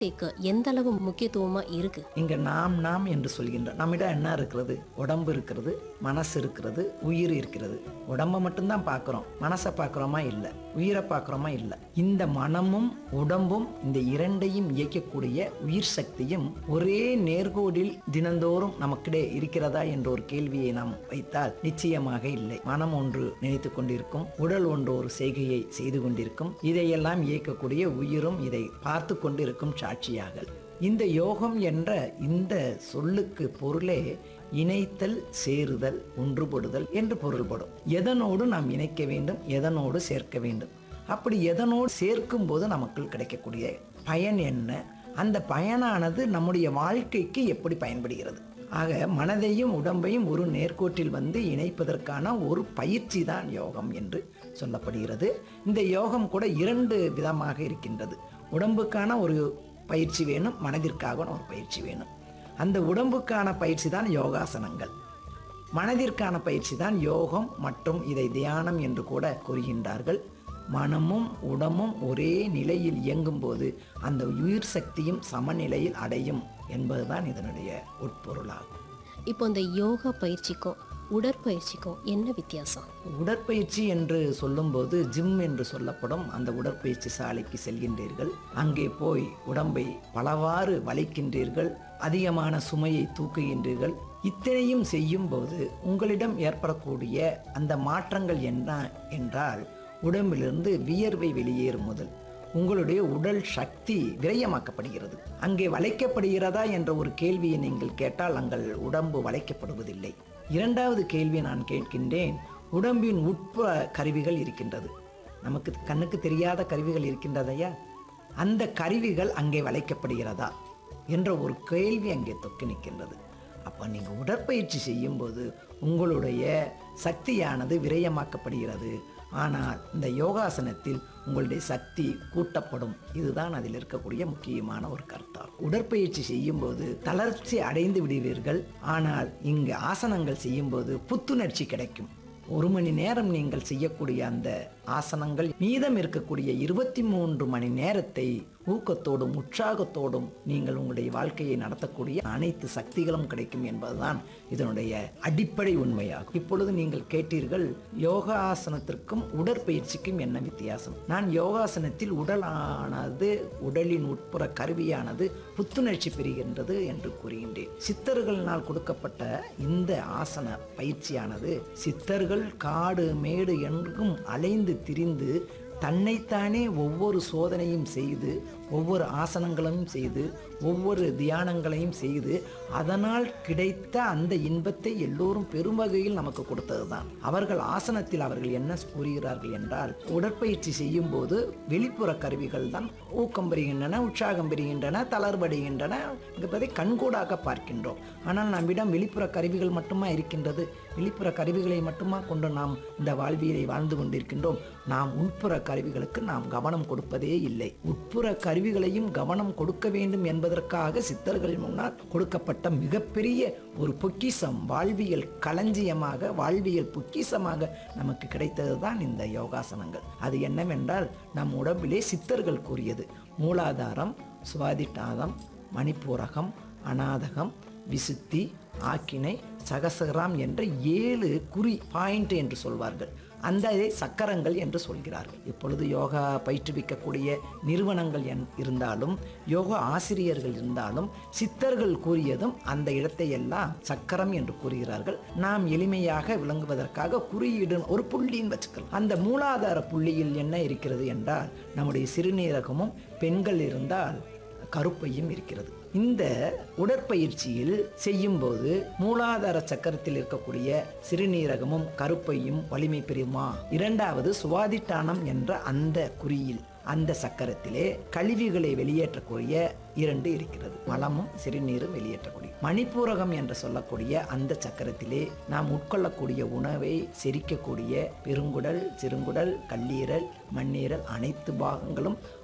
கேட்க எந்த அளவு முக்கியத்துவமா இருக்கு இங்க நாம் நாம் என்று சொல்கின்றோம் நம்மிடம் என்ன இருக்கிறது உடம்பு இருக்கிறது மனசு இருக்கிறது உயிர் இருக்கிறது உடம்பை மட்டும்தான் பார்க்குறோம் மனசை பார்க்குறோமா இல்லை உயிரை பார்க்குறோமா இல்லை இந்த மனமும் உடம்பும் இந்த இரண்டையும் இயக்கக்கூடிய உயிர் சக்தியும் ஒரே நேர்கோடில் தினந்தோறும் நமக்கிடையே இருக்கிறதா என்ற ஒரு கேள்வியை நாம் வைத்தால் நிச்சயமாக இல்லை மனம் ஒன்று நினைத்து கொண்டிருக்கும் உடல் ஒன்று ஒரு செய்கையை செய்து கொண்டிருக்கும் இதையெல்லாம் இயக்கக்கூடிய உயிரும் இதை பார்த்து கொண்டிருக்கும் சாட்சியாக இந்த யோகம் என்ற இந்த சொல்லுக்கு பொருளே இணைத்தல் சேருதல் ஒன்றுபடுதல் என்று பொருள்படும் எதனோடு நாம் இணைக்க வேண்டும் எதனோடு சேர்க்க வேண்டும் அப்படி எதனோடு சேர்க்கும் போது நமக்கு கிடைக்கக்கூடிய பயன் என்ன அந்த பயனானது நம்முடைய வாழ்க்கைக்கு எப்படி பயன்படுகிறது ஆக மனதையும் உடம்பையும் ஒரு நேர்கோட்டில் வந்து இணைப்பதற்கான ஒரு பயிற்சி தான் யோகம் என்று சொல்லப்படுகிறது இந்த யோகம் கூட இரண்டு விதமாக இருக்கின்றது உடம்புக்கான ஒரு பயிற்சி வேணும் மனதிற்காக ஒரு பயிற்சி வேணும் அந்த உடம்புக்கான பயிற்சி தான் யோகாசனங்கள் மனதிற்கான பயிற்சி தான் யோகம் மற்றும் இதை தியானம் என்று கூட கூறுகின்றார்கள் மனமும் உடம்பும் ஒரே நிலையில் இயங்கும் போது அந்த உயிர் சக்தியும் சமநிலையில் அடையும் என்பதுதான் இதனுடைய உட்பொருளாகும் இப்போ இந்த யோகா பயிற்சிக்கும் உடற்பயிற்சிக்கும் என்ன வித்தியாசம் உடற்பயிற்சி என்று சொல்லும்போது ஜிம் என்று சொல்லப்படும் அந்த உடற்பயிற்சி சாலைக்கு செல்கின்றீர்கள் அங்கே போய் உடம்பை பலவாறு வளைக்கின்றீர்கள் அதிகமான சுமையை தூக்குகின்றீர்கள் இத்தனையும் செய்யும்போது உங்களிடம் ஏற்படக்கூடிய அந்த மாற்றங்கள் என்ன என்றால் உடம்பிலிருந்து வியர்வை வெளியேறும் முதல் உங்களுடைய உடல் சக்தி விரயமாக்கப்படுகிறது அங்கே வளைக்கப்படுகிறதா என்ற ஒரு கேள்வியை நீங்கள் கேட்டால் உங்கள் உடம்பு வளைக்கப்படுவதில்லை இரண்டாவது கேள்வி நான் கேட்கின்றேன் உடம்பின் உட்புற கருவிகள் இருக்கின்றது நமக்கு கண்ணுக்கு தெரியாத கருவிகள் இருக்கின்றதையா அந்த கருவிகள் அங்கே வளைக்கப்படுகிறதா என்ற ஒரு கேள்வி அங்கே தொக்கி நிற்கின்றது அப்போ நீங்கள் உடற்பயிற்சி செய்யும்போது உங்களுடைய சக்தியானது விரயமாக்கப்படுகிறது ஆனால் இந்த யோகாசனத்தில் உங்களுடைய சக்தி கூட்டப்படும் இதுதான் அதில் இருக்கக்கூடிய முக்கியமான ஒரு கருத்தாகும் உடற்பயிற்சி செய்யும்போது தளர்ச்சி அடைந்து விடுவீர்கள் ஆனால் இங்கு ஆசனங்கள் செய்யும்போது புத்துணர்ச்சி கிடைக்கும் ஒரு மணி நேரம் நீங்கள் செய்யக்கூடிய அந்த ஆசனங்கள் மீதம் இருக்கக்கூடிய இருபத்தி மூன்று மணி நேரத்தை ஊக்கத்தோடும் உற்சாகத்தோடும் நீங்கள் உங்களுடைய வாழ்க்கையை நடத்தக்கூடிய அனைத்து சக்திகளும் கிடைக்கும் என்பதுதான் இதனுடைய அடிப்படை உண்மையாகும் இப்பொழுது நீங்கள் கேட்டீர்கள் யோகா ஆசனத்திற்கும் உடற்பயிற்சிக்கும் என்ன வித்தியாசம் நான் யோகாசனத்தில் உடலானது உடலின் உட்புற கருவியானது புத்துணர்ச்சி பெறுகின்றது என்று கூறுகின்றேன் சித்தர்களினால் கொடுக்கப்பட்ட இந்த ஆசன பயிற்சியானது சித்தர்கள் காடு மேடு எங்கும் அலைந்து திரிந்து தன்னைத்தானே ஒவ்வொரு சோதனையும் செய்து ஒவ்வொரு ஆசனங்களும் செய்து ஒவ்வொரு தியானங்களையும் செய்து அதனால் கிடைத்த அந்த இன்பத்தை எல்லோரும் பெரும் வகையில் நமக்கு கொடுத்தது தான் அவர்கள் ஆசனத்தில் அவர்கள் என்ன கூறுகிறார்கள் என்றால் உடற்பயிற்சி செய்யும் போது வெளிப்புற கருவிகள் தான் ஊக்கம் பெறுகின்றன உற்சாகம் பெறுகின்றன தளர்வடைகின்றன என்பதை கண்கூடாக பார்க்கின்றோம் ஆனால் நம்மிடம் வெளிப்புற கருவிகள் மட்டுமா இருக்கின்றது வெளிப்புற கருவிகளை மட்டுமா கொண்டு நாம் இந்த வாழ்வியலை வாழ்ந்து கொண்டிருக்கின்றோம் நாம் உட்புற கருவிகளுக்கு நாம் கவனம் கொடுப்பதே இல்லை உட்புற கருவிகளையும் கவனம் கொடுக்க வேண்டும் என்பதற்காக சித்தர்கள் முன்னால் கொடுக்கப்பட்ட மிகப்பெரிய ஒரு பொக்கிஷம் வாழ்வியல் களஞ்சியமாக வாழ்வியல் பொக்கிஷமாக நமக்கு கிடைத்தது தான் இந்த யோகாசனங்கள் அது என்னவென்றால் நம் உடம்பிலே சித்தர்கள் கூறியது மூலாதாரம் சுவாதிட்டாதம் மணிப்பூரகம் அநாதகம் விசுத்தி ஆக்கினை சகசகராம் என்ற ஏழு குறி பாயிண்ட் என்று சொல்வார்கள் அந்த சக்கரங்கள் என்று சொல்கிறார்கள் இப்பொழுது யோகா பயிற்றுவிக்கக்கூடிய நிறுவனங்கள் என் இருந்தாலும் யோகா ஆசிரியர்கள் இருந்தாலும் சித்தர்கள் கூறியதும் அந்த இடத்தை எல்லாம் சக்கரம் என்று கூறுகிறார்கள் நாம் எளிமையாக விளங்குவதற்காக குறியீடு ஒரு புள்ளின்னு வச்சுக்கலாம் அந்த மூலாதார புள்ளியில் என்ன இருக்கிறது என்றால் நம்முடைய சிறுநீரகமும் பெண்கள் இருந்தால் கருப்பையும் இருக்கிறது இந்த உடற்பயிற்சியில் செய்யும்போது மூலாதார சக்கரத்தில் இருக்கக்கூடிய சிறுநீரகமும் கருப்பையும் வலிமை பெறுமா இரண்டாவது சுவாதிட்டானம் என்ற அந்த குறியில் அந்த சக்கரத்திலே கழிவுகளை வெளியேற்றக்கூடிய இரண்டு இருக்கிறது மலமும் சிறுநீரும் வெளியேற்றக்கூடிய மணிப்பூரகம் என்று சொல்லக்கூடிய அந்த சக்கரத்திலே நாம் உட்கொள்ளக்கூடிய உணவை செரிக்கக்கூடிய பெருங்குடல் சிறுங்குடல் கல்லீரல் மண்ணீரல் அனைத்து பாகங்களும்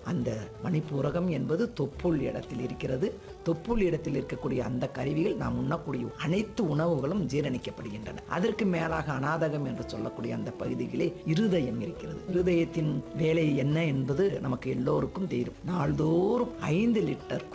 அந்த மணிப்பூரகம் என்பது தொப்புள் இடத்தில் இருக்கிறது தொப்புள் இடத்தில் இருக்கக்கூடிய அந்த கருவிகள் நாம் உண்ணக்கூடிய அனைத்து உணவுகளும் ஜீரணிக்கப்படுகின்றன அதற்கு மேலாக அநாதகம் என்று சொல்லக்கூடிய அந்த பகுதியிலே இருதயம் இருக்கிறது இருதயத்தின் வேலை என்ன என்பது நமக்கு எல்லோருக்கும் தெரியும் நாள்தோறும் ஐந்து லிட்டர்